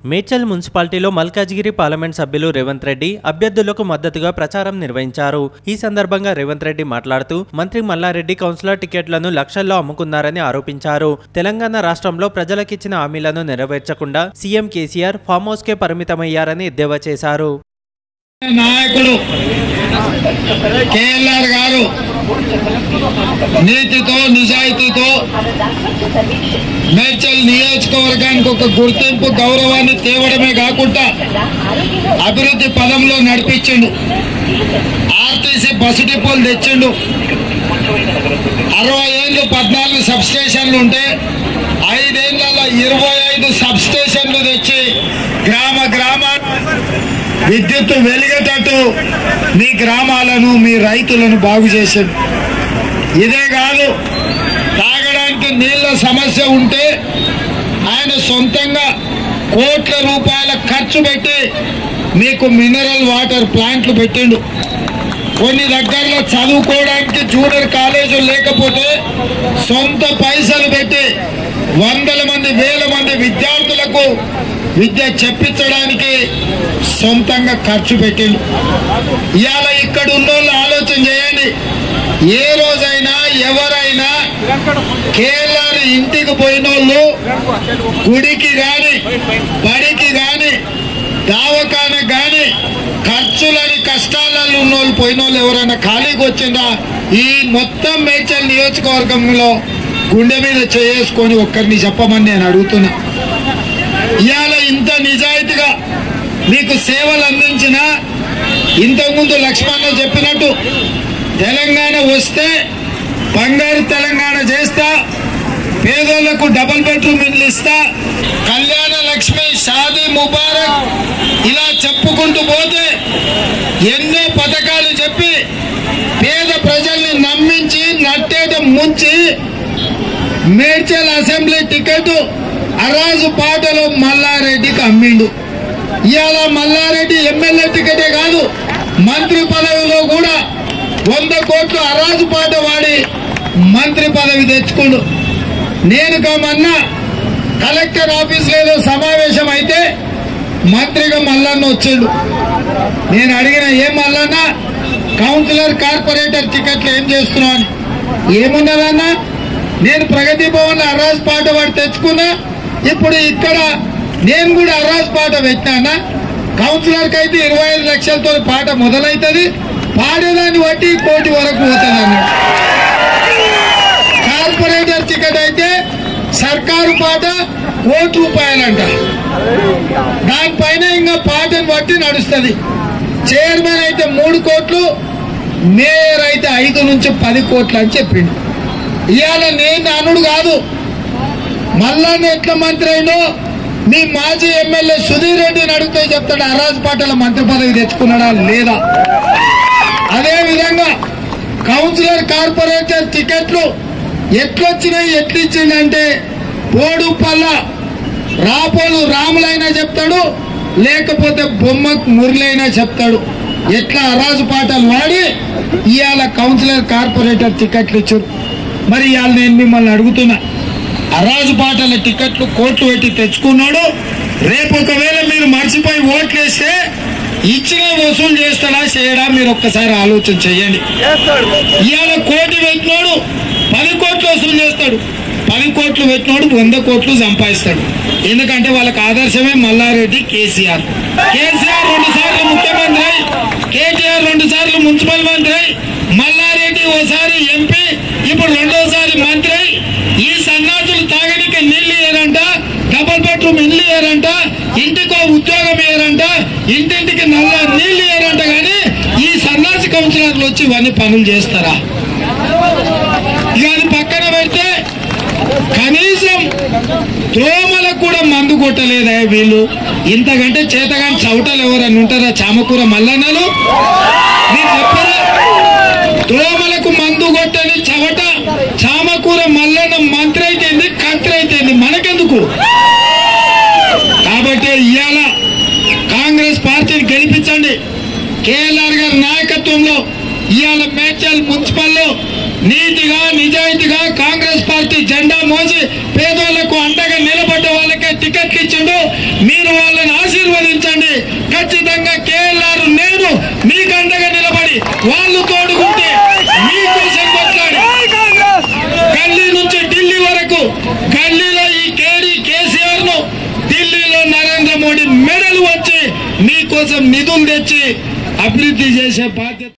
మేడ్చల్ మున్సిపాలిటీలో మల్కాజ్గిరి పార్లమెంట్ సభ్యులు రేవంత్ రెడ్డి అభ్యర్థులకు మద్దతుగా ప్రచారం నిర్వహించారు ఈ సందర్భంగా రేవంత్ రెడ్డి మాట్లాడుతూ మంత్రి మల్లారెడ్డి కౌన్సిలర్ టికెట్లను లక్షల్లో అమ్ముకున్నారని ఆరోపించారు తెలంగాణ రాష్ట్రంలో ప్రజలకిచ్చిన హామీలను నెరవేర్చకుండా సీఎం కేసీఆర్ ఫామ్ హౌస్కే పరిమితమయ్యారని ఎద్దేవా చేశారు నాయకుడు కేఎల్ఆర్ గారు నీతితో నిజాయితీతో మేడ్చల్ నియోజకవర్గానికి ఒక గుర్తింపు గౌరవాన్ని తేవడమే కాకుండా అభివృద్ధి పదంలో నడిపించిండు ఆర్టీసీ బస్సు డిపోలు తెచ్చిండు అరవై ఏళ్ళు పద్నాలుగు సబ్ స్టేషన్లు ఉంటే ఐదేళ్లలో ఇరవై ఐదు సబ్ స్టేషన్లు తెచ్చి గ్రామ గ్రామాన్ని విద్యుత్ వెలిగేటట్టు మీ గ్రామాలను మీ రైతులను బాగు చేసింది ఇదే కాదు తాగడానికి నీళ్ళ సమస్య ఉంటే ఆయన సొంతంగా కోట్ల రూపాయల ఖర్చు పెట్టి మీకు మినరల్ వాటర్ ప్లాంట్లు పెట్టిండు కొన్ని దగ్గరలో చదువుకోవడానికి జూనియర్ కాలేజీలు లేకపోతే సొంత పైసలు పెట్టి వందల మంది వేల మంది విద్యార్థులకు విద్య చెప్పించడానికి సొంతంగా ఖర్చు పెట్టిండు ఇవాళ ఇక్కడ ఉన్నోళ్ళు ఆలోచన చేయండి ఏ రోజైనా ఎవరైనా కేరళ ఇంటికి పోయినోళ్ళు గుడికి గాని బడికి గాని దావకాన గాని ఖర్చులని కష్టాలలో ఉన్న వాళ్ళు పోయిన వాళ్ళు ఎవరైనా ఖాళీకి వచ్చిందా ఈ మొత్తం మేడ్చల్ నియోజకవర్గంలో గుండె మీద చేసుకొని ఒక్కరిని చెప్పమని నేను అడుగుతున్నా ఇవాళ ఇంత నిజాయితీగా మీకు సేవలు అందించిన ఇంతకుముందు లక్ష్మణ చెప్పినట్టు తెలంగాణ వస్తే బంగారు తెలంగాణ చేస్తా పేదోళ్లకు డబుల్ బెడ్రూమ్ ఇల్లు ఇస్తా కళ్యాణ లక్ష్మి షాదీ ముబారక్ ఇలా చెప్పుకుంటూ పోతే ఎన్నో పథకాలు చెప్పి పేద ప్రజల్ని నమ్మించి నట్టేట ముంచి మేడ్చల్ అసెంబ్లీ టికెట్ అరాజు పాటలో మల్లారెడ్డికి అమ్మిండు ఇవాళ మల్లారెడ్డి ఎమ్మెల్యే టికెటే కాదు మంత్రి పదవిలో కూడా వంద కోట్లు అరాజు పాట వాడి మంత్రి పదవి తెచ్చుకుండు నేను కామన్నా కలెక్టర్ ఆఫీస్ ఏదో సమావేశం అయితే మంత్రిగా మల్లన్న వచ్చిండు నేను అడిగిన ఏం మల్లన్న కౌన్సిలర్ కార్పొరేటర్ టికెట్లు ఏం చేస్తున్నావు అని ఏమున్నదన్నా నేను ప్రగతి భవన్ అరాజ్ పాట వాడు తెచ్చుకున్నా ఇప్పుడు ఇక్కడ నేను కూడా అరాజ్ పాట పెట్టినా కౌన్సిలర్కి అయితే ఇరవై ఐదు లక్షలతో పాట మొదలవుతుంది పాడేదాన్ని బట్టి కోటి వరకు పోతుంది అన్నాడు కార్పొరేటర్ టికెట్ అయితే సర్కారు పాట కోటి రూపాయలంట దానిపైన ఇంకా పాటను బట్టి నడుస్తుంది చైర్మన్ అయితే మూడు కోట్లు మేయర్ అయితే ఐదు నుంచి పది కోట్లు అని చెప్పిండు ఇవాళ నేను అనుడు కాదు మళ్ళా ఎట్లా మంత్రి అయినో మీ మాజీ ఎమ్మెల్యే సుధీర్ రెడ్డిని అడిగితే చెప్తాడు అరాజ్ పాటల మంత్రి పదవి తెచ్చుకున్నాడా లేదా అదే విధంగా కౌన్సిలర్ కార్పొరేటర్ టికెట్లు ఎట్లొచ్చినాయి ఎట్లిచ్చిందంటే పోడు పల్ల రాపోలు రాములైనా చెప్తాడు లేకపోతే బొమ్మ మురళైనా చెప్తాడు ఎట్లా అరాజు పాటలు వాడి ఇవాళ కౌన్సిలర్ కార్పొరేటర్ టికెట్లు ఇచ్చారు మరి ఇవాళ నేను మిమ్మల్ని అడుగుతున్నా అరాజు పాటల టికెట్లు కోట్లు పెట్టి తెచ్చుకున్నాడు రేపు ఒకవేళ మీరు మర్చిపోయి ఓట్లు వేస్తే ఇచ్చిన వసూలు చేస్తాడా చేయడా మీరు ఒక్కసారి ఆలోచన చేయండి ఇవాళ కోటి పెట్టినోడు పది కోట్లు వసూలు చేస్తాడు పది కోట్లు పెట్టినోడు వంద కోట్లు సంపాదిస్తాడు ఎందుకంటే వాళ్ళకి ఆదర్శమే మల్లారెడ్డి కేసీఆర్ కేసీఆర్ రెండు సార్లు ముఖ్యమంత్రి అయి, కేటీఆర్ రెండు సార్లు మున్సిపల్ మంత్రి అయి, మల్లారెడ్డి ఓసారి ఎంపీ ఇప్పుడు రెండోసారి మంత్రి అయి, ఈ సన్నాసులు తాగడానికి నీళ్లు ఇయ్యారంట డబుల్ బెడ్రూమ్ ఇల్లు ఇయ్యారంట ఇంటికో ఉద్యోగం ఇయ్యారంట ఇంటింటికి నల్ల నీళ్లు ఇయ్యారంట కానీ ఈ సన్నాసి కౌన్సిలర్లు వచ్చి ఇవన్నీ పనులు చేస్తారా ఇక అది పక్కన పెడితే కనీసం త్రోమలకు కూడా మందు కొట్టలేదా వీళ్ళు ఇంతకంటే చేతగాని చవటలు ఎవరన్నా ఉంటారా చామకూర మల్లన్నలు మీరు చెప్పరా త్రోమలకు మందు కొట్టని చవట చామకూర మల్లన్న మంత్రి అయితేంది కంత్రి అయితేంది మనకెందుకు కాబట్టి ఇవాళ కాంగ్రెస్ పార్టీని గెలిపించండి కేఎల్ఆర్ గారి నాయకత్వంలో ఇవాళ మేడ్చల్ మున్సిపల్లో నీతిగా నిజాయితీగా కాంగ్రెస్ పార్టీ జెండా మోసి పేదోళ్లకు అండగా నిలబడ్డ వాళ్ళకే టికెట్లు ఇచ్చిండు మీరు వాళ్ళ మీకోసం నిధులు తెచ్చి అభివృద్ధి చేసే బాధ్యత